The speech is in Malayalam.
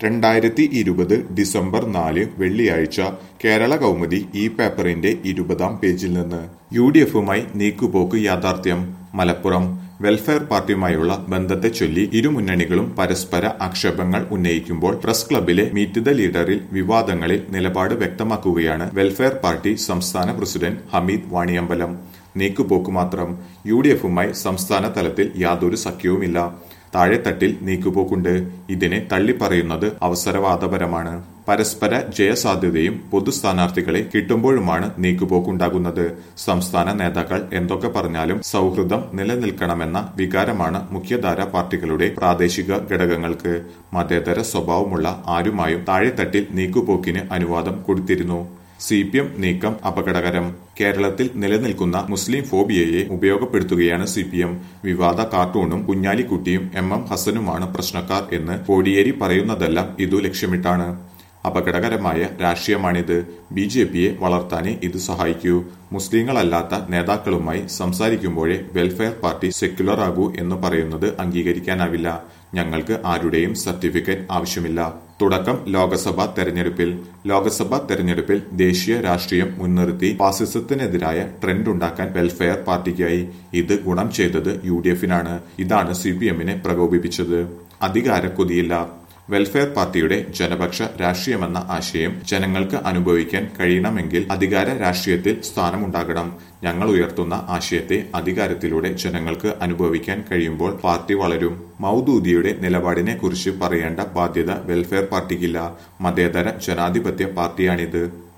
രണ്ടായിരത്തി ഇരുപത് ഡിസംബർ നാല് വെള്ളിയാഴ്ച കേരള കൗമുദി ഈ പേപ്പറിന്റെ ഇരുപതാം പേജിൽ നിന്ന് യു ഡി എഫുമായി നീക്കുപോക്ക് യാഥാർത്ഥ്യം മലപ്പുറം വെൽഫെയർ പാർട്ടിയുമായുള്ള ബന്ധത്തെ ചൊല്ലി ഇരു മുന്നണികളും പരസ്പര ആക്ഷേപങ്ങൾ ഉന്നയിക്കുമ്പോൾ പ്രസ് ക്ലബിലെ മീറ്റ് ദ ലീഡറിൽ വിവാദങ്ങളിൽ നിലപാട് വ്യക്തമാക്കുകയാണ് വെൽഫെയർ പാർട്ടി സംസ്ഥാന പ്രസിഡന്റ് ഹമീദ് വാണിയമ്പലം നീക്കുപോക്ക് മാത്രം യു ഡി എഫുമായി സംസ്ഥാന തലത്തിൽ യാതൊരു സഖ്യവുമില്ല താഴെത്തട്ടിൽ നീക്കുപോക്കുണ്ട് ഇതിനെ തള്ളിപ്പറയുന്നത് അവസരവാദപരമാണ് പരസ്പര ജയസാധ്യതയും പൊതു സ്ഥാനാർത്ഥികളെ കിട്ടുമ്പോഴുമാണ് നീക്കുപോക്കുണ്ടാകുന്നത് സംസ്ഥാന നേതാക്കൾ എന്തൊക്കെ പറഞ്ഞാലും സൗഹൃദം നിലനിൽക്കണമെന്ന വികാരമാണ് മുഖ്യധാര പാർട്ടികളുടെ പ്രാദേശിക ഘടകങ്ങൾക്ക് മതേതര സ്വഭാവമുള്ള ആരുമായും താഴെത്തട്ടിൽ നീക്കുപോക്കിന് അനുവാദം കൊടുത്തിരുന്നു സി പി എം നീക്കം അപകടകരം കേരളത്തിൽ നിലനിൽക്കുന്ന മുസ്ലിം ഫോബിയയെ ഉപയോഗപ്പെടുത്തുകയാണ് സി പി എം വിവാദ കാർട്ടൂണും കുഞ്ഞാലിക്കുട്ടിയും എം എം ഹസനുമാണ് പ്രശ്നക്കാർ എന്ന് കോടിയേരി പറയുന്നതെല്ലാം ഇതു ലക്ഷ്യമിട്ടാണ് അപകടകരമായ രാഷ്ട്രീയമാണിത് ബി ജെ പിയെ വളർത്താനേ ഇത് സഹായിക്കൂ മുസ്ലിങ്ങളല്ലാത്ത നേതാക്കളുമായി സംസാരിക്കുമ്പോഴേ വെൽഫെയർ പാർട്ടി സെക്യുലർ ആകൂ എന്ന് പറയുന്നത് അംഗീകരിക്കാനാവില്ല ഞങ്ങൾക്ക് ആരുടെയും സർട്ടിഫിക്കറ്റ് ആവശ്യമില്ല തുടക്കം ലോക്സഭാ തെരഞ്ഞെടുപ്പിൽ ലോക്സഭാ തെരഞ്ഞെടുപ്പിൽ ദേശീയ രാഷ്ട്രീയം മുൻനിർത്തി ഫാസിസത്തിനെതിരായ ട്രെൻഡ് ഉണ്ടാക്കാൻ വെൽഫെയർ പാർട്ടിക്കായി ഇത് ഗുണം ചെയ്തത് യു ഡി എഫിനാണ് ഇതാണ് സി പി എമ്മിനെ പ്രകോപിപ്പിച്ചത് അധികാരക്കൊതിയില്ല വെൽഫെയർ പാർട്ടിയുടെ ജനപക്ഷ രാഷ്ട്രീയമെന്ന ആശയം ജനങ്ങൾക്ക് അനുഭവിക്കാൻ കഴിയണമെങ്കിൽ അധികാര രാഷ്ട്രീയത്തിൽ സ്ഥാനമുണ്ടാകണം ഞങ്ങൾ ഉയർത്തുന്ന ആശയത്തെ അധികാരത്തിലൂടെ ജനങ്ങൾക്ക് അനുഭവിക്കാൻ കഴിയുമ്പോൾ പാർട്ടി വളരും മൗദൂദിയുടെ നിലപാടിനെ കുറിച്ച് പറയേണ്ട ബാധ്യത വെൽഫെയർ പാർട്ടിക്കില്ല മതേതര ജനാധിപത്യ പാർട്ടിയാണിത്